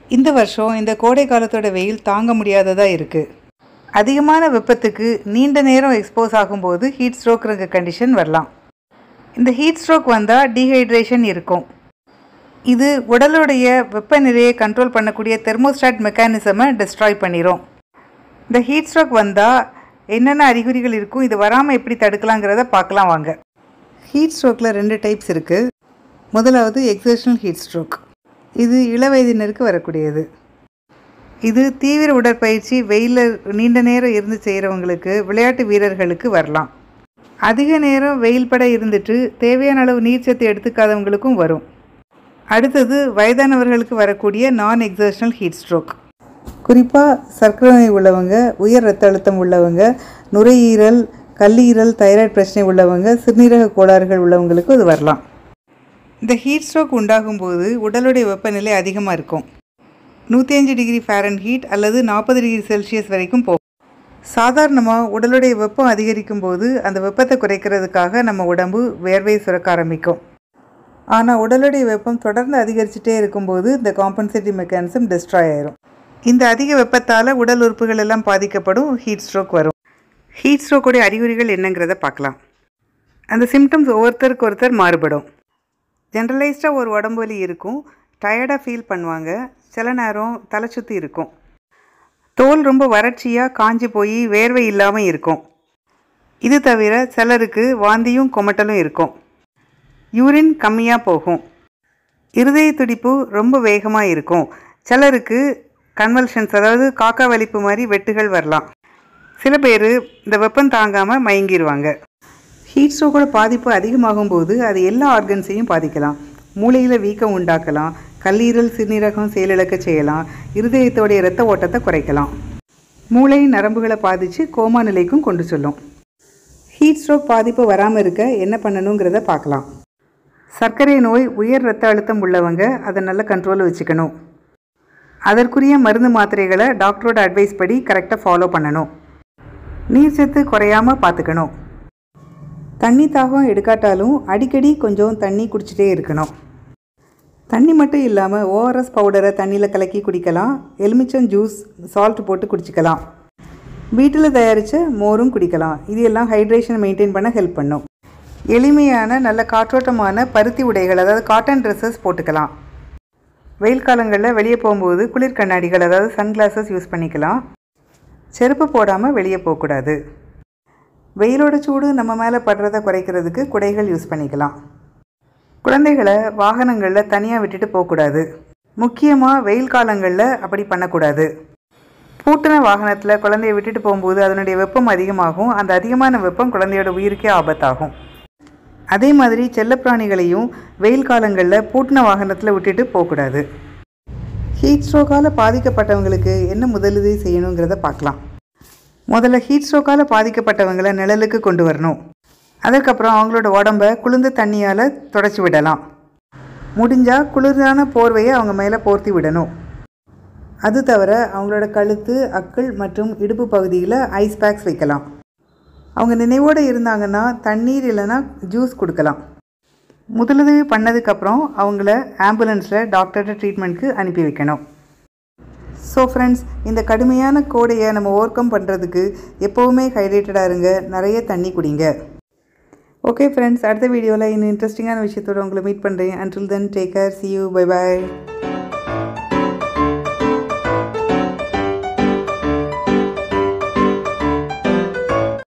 இந்த வருஷம் இந்த கோடை காலத்தோட வெயில் தாங்க முடியாததாக இருக்குது அதிகமான வெப்பத்துக்கு நீண்ட நேரம் எக்ஸ்போஸ் ஆகும்போது ஹீட் ஸ்ட்ரோக்குங்கிற கண்டிஷன் வரலாம் இந்த ஹீட் ஸ்ட்ரோக் வந்தால் டீஹைட்ரேஷன் இருக்கும் இது உடலுடைய வெப்பநிலையை கண்ட்ரோல் பண்ணக்கூடிய தெர்மோஸ்டாட் மெக்கானிசமை டெஸ்ட்ராய் பண்ணிடும் இந்த ஹீட் ஸ்ட்ரோக் வந்தால் என்னென்ன அறிகுறிகள் இருக்கும் இது வராமல் எப்படி தடுக்கலாங்கிறத பார்க்கலாம் வாங்க ஹீட் ஸ்ட்ரோக்கில் ரெண்டு டைப்ஸ் இருக்குது முதலாவது எக்ஸர்ஷனல் ஹீட் ஸ்ட்ரோக் இது இளவயதினருக்கு வரக்கூடியது இது தீவிர உடற்பயிற்சி வெயிலில் நீண்ட நேரம் இருந்து செய்கிறவங்களுக்கு விளையாட்டு வீரர்களுக்கு வரலாம் அதிக நேரம் வெயில் பட இருந்துட்டு தேவையான அளவு நீர்ச்சத்து எடுத்துக்காதவங்களுக்கும் வரும் அடுத்தது வயதானவர்களுக்கு வரக்கூடிய நான் எக்ஸர்ஷனல் ஹீட் ஸ்ட்ரோக் குறிப்பாக சர்க்கரை நோய் உள்ளவங்க உயர் ரத்த அழுத்தம் உள்ளவங்க நுரையீரல் கல்லீரல் தைராய்டு பிரச்சனை உள்ளவங்க சிறுநீரக கோளாறுகள் உள்ளவங்களுக்கு இது வரலாம் இந்த ஹீட் ஸ்ட்ரோக் உண்டாகும் போது உடலுடைய வெப்பநிலை அதிகமாக இருக்கும் நூற்றி அஞ்சு டிகிரி ஃபேரன் ஹீட் அல்லது நாற்பது டிகிரி செல்சியஸ் வரைக்கும் போகும் சாதாரணமாக உடலுடைய வெப்பம் அதிகரிக்கும் போது அந்த வெப்பத்தை குறைக்கிறதுக்காக நம்ம உடம்பு வேர்வை சுரக்க ஆரம்பிக்கும் ஆனால் உடலுடைய வெப்பம் தொடர்ந்து அதிகரிச்சுட்டே இருக்கும்போது இந்த காம்பன்சேட்டிவ் மெக்கானிசம் டெஸ்ட்ராய் ஆயிரும் இந்த அதிக வெப்பத்தால் உடல் உறுப்புகள் எல்லாம் பாதிக்கப்படும் ஹீட் ஸ்ட்ரோக் வரும் ஹீட் ஸ்ட்ரோக்குடைய அறிகுறிகள் என்னங்கிறத பார்க்கலாம் அந்த சிம்டம்ஸ் ஒவ்வொருத்தருக்கு ஒருத்தர் மாறுபடும் ஜென்ரலைஸ்டாக ஒரு உடம்பு வலி இருக்கும் டயர்டாக ஃபீல் பண்ணுவாங்க சில நேரம் தலை சுற்றி இருக்கும் தோல் ரொம்ப வறட்சியாக காஞ்சி போய் வேர்வை இல்லாமல் இருக்கும் இது தவிர சிலருக்கு வாந்தியும் கொமட்டலும் இருக்கும் யூரின் கம்மியாக போகும் இருதய துடிப்பு ரொம்ப வேகமாக இருக்கும் சிலருக்கு கன்வல்ஷன்ஸ் அதாவது காக்கா வலிப்பு மாதிரி வெட்டுகள் வரலாம் சில பேர் இந்த வெப்பம் தாங்காமல் மயங்கிடுவாங்க ஹீட் ஸ்ட்ரோக்கோட பாதிப்பு அதிகமாகும் போது அது எல்லா ஆர்கன்ஸையும் பாதிக்கலாம் மூளையில் வீக்கம் உண்டாக்கலாம் கல்லீரல் சிறுநீரகம் செயலிழக்க செய்யலாம் இருதயத்தோடைய இரத்த ஓட்டத்தை குறைக்கலாம் மூளை நரம்புகளை பாதித்து கோமா நிலைக்கும் கொண்டு சொல்லும் ஹீட் ஸ்ட்ரோக் பாதிப்பு வராமல் இருக்க என்ன பண்ணணுங்கிறத பார்க்கலாம் சர்க்கரை நோய் உயர் இரத்த அழுத்தம் உள்ளவங்க அதை நல்ல கண்ட்ரோலில் வச்சுக்கணும் அதற்குரிய மருந்து மாத்திரைகளை டாக்டரோட அட்வைஸ் படி கரெக்டாக ஃபாலோ பண்ணணும் நீர்ச்சத்து குறையாமல் பார்த்துக்கணும் தண்ணி தாகம் எடுக்காட்டாலும் அடிக்கடி கொஞ்சம் தண்ணி குடிச்சிட்டே இருக்கணும் தண்ணி மட்டும் இல்லாமல் ஓஆர்எஸ் பவுடரை தண்ணியில் கலக்கி குடிக்கலாம் எலுமிச்சம் ஜூஸ் சால்ட் போட்டு குடிச்சிக்கலாம் வீட்டில் தயாரித்த மோரும் குடிக்கலாம் இது எல்லாம் ஹைட்ரேஷனை மெயின்டைன் பண்ண ஹெல்ப் பண்ணும் எளிமையான நல்ல காற்றோட்டமான பருத்தி உடைகள் அதாவது காட்டன் ட்ரெஸ்ஸஸ் போட்டுக்கலாம் வெயில் காலங்களில் வெளியே போகும்போது குளிர் கண்ணாடிகள் அதாவது சன்கிளாஸஸ் யூஸ் பண்ணிக்கலாம் செருப்பு போடாமல் வெளியே போகக்கூடாது வெயிலோட சூடு நம்ம மேலே படுறதை குறைக்கிறதுக்கு குடைகள் யூஸ் பண்ணிக்கலாம் குழந்தைகளை வாகனங்களில் தனியாக விட்டுட்டு போகக்கூடாது முக்கியமாக வெயில் காலங்களில் அப்படி பண்ணக்கூடாது பூட்டின வாகனத்தில் குழந்தைய விட்டுட்டு போகும்போது அதனுடைய வெப்பம் அதிகமாகும் அந்த அதிகமான வெப்பம் குழந்தையோட உயிருக்கே ஆபத்தாகும் அதே மாதிரி செல்லப்பிராணிகளையும் வெயில் காலங்களில் பூட்டின வாகனத்தில் விட்டுட்டு போகக்கூடாது ஹீட் ஸ்ட்ரோக்கால் பாதிக்கப்பட்டவங்களுக்கு என்ன முதலுதவி செய்யணுங்கிறத பார்க்கலாம் முதல்ல ஹீட் ஸ்ட்ரோக்கால் பாதிக்கப்பட்டவங்களை நிழலுக்கு கொண்டு வரணும் அதுக்கப்புறம் அவங்களோட உடம்ப குளிர்ந்த தண்ணியால் தொடச்சி விடலாம் முடிஞ்சால் குளிரான போர்வையை அவங்க மேலே போர்த்தி விடணும் அது தவிர அவங்களோட கழுத்து அக்கள் மற்றும் இடுப்பு பகுதியில் ஐஸ் பேக்ஸ் வைக்கலாம் அவங்க நினைவோடு இருந்தாங்கன்னா தண்ணீர் இல்லைன்னா ஜூஸ் கொடுக்கலாம் முதலுதவி பண்ணதுக்கப்புறம் அவங்கள ஆம்புலன்ஸில் டாக்டர்கிட்ட ட்ரீட்மெண்ட்க்கு அனுப்பி வைக்கணும் ஸோ ஃப்ரெண்ட்ஸ் இந்த கடுமையான கோடையை நம்ம ஓவர் கம் பண்ணுறதுக்கு எப்போவுமே ஹைட்ரேட்டடாக இருங்க நிறைய தண்ணி குடிங்க ஓகே ஃப்ரெண்ட்ஸ் அடுத்த வீடியோவில் இன்னும் இன்ட்ரெஸ்டிங்கான விஷயத்தோடு உங்களை மீட் பண்ணுறேன் until then take care see you bye bye